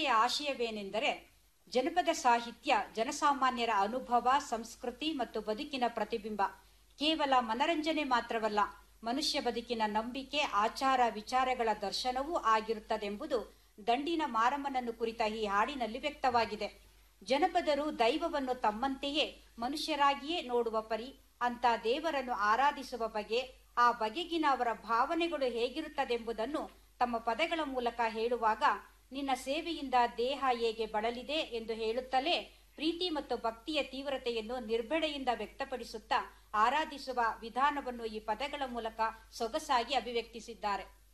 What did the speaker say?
ಕವಿತೆಯ ಆಶಯವೇನೆಂದರೆ ಜನಪದ ಸಾಹಿತ್ಯ ಜನಸಾಮಾನ್ಯರ ಅನುಭವ ಸಂಸ್ಕೃತಿ ಮತ್ತು ಬದುಕಿನ ಪ್ರತಿಬಿಂಬ ಕೇವಲ ಮನರಂಜನೆ ಮಾತ್ರವಲ್ಲ ಮನುಷ್ಯ ಬದುಕಿನ ನಂಬಿಕೆ ಆಚಾರ ವಿಚಾರಗಳ ದರ್ಶನವೂ ಆಗಿರುತ್ತದೆಂಬುದು ದಂಡಿನ ಮಾರಮ್ಮನನ್ನು ಕುರಿತ ಈ ಹಾಡಿನಲ್ಲಿ ವ್ಯಕ್ತವಾಗಿದೆ ಜನಪದರು ದೈವವನ್ನು ತಮ್ಮಂತೆಯೇ ಮನುಷ್ಯರಾಗಿಯೇ ನೋಡುವ ಪರಿ ಅಂತ ದೇವರನ್ನು ಆರಾಧಿಸುವ ಬಗೆ ಆ ಬಗೆಗಿನ ಅವರ ಭಾವನೆಗಳು ಹೇಗಿರುತ್ತದೆಂಬುದನ್ನು ತಮ್ಮ ಪದಗಳ ಮೂಲಕ ಹೇಳುವಾಗ ನಿನ್ನ ಸೇವೆಯಿಂದ ದೇಹ ಹೇಗೆ ಬಳಲಿದೆ ಎಂದು ಹೇಳುತ್ತಲೇ ಪ್ರೀತಿ ಮತ್ತು ಭಕ್ತಿಯ ತೀವ್ರತೆಯನ್ನು ನಿರ್ಭಡೆಯಿಂದ ವ್ಯಕ್ತಪಡಿಸುತ್ತಾ ಆರಾಧಿಸುವ ವಿಧಾನವನ್ನು ಈ ಪದಗಳ ಮೂಲಕ ಸೊಗಸಾಗಿ ಅಭಿವ್ಯಕ್ತಿಸಿದ್ದಾರೆ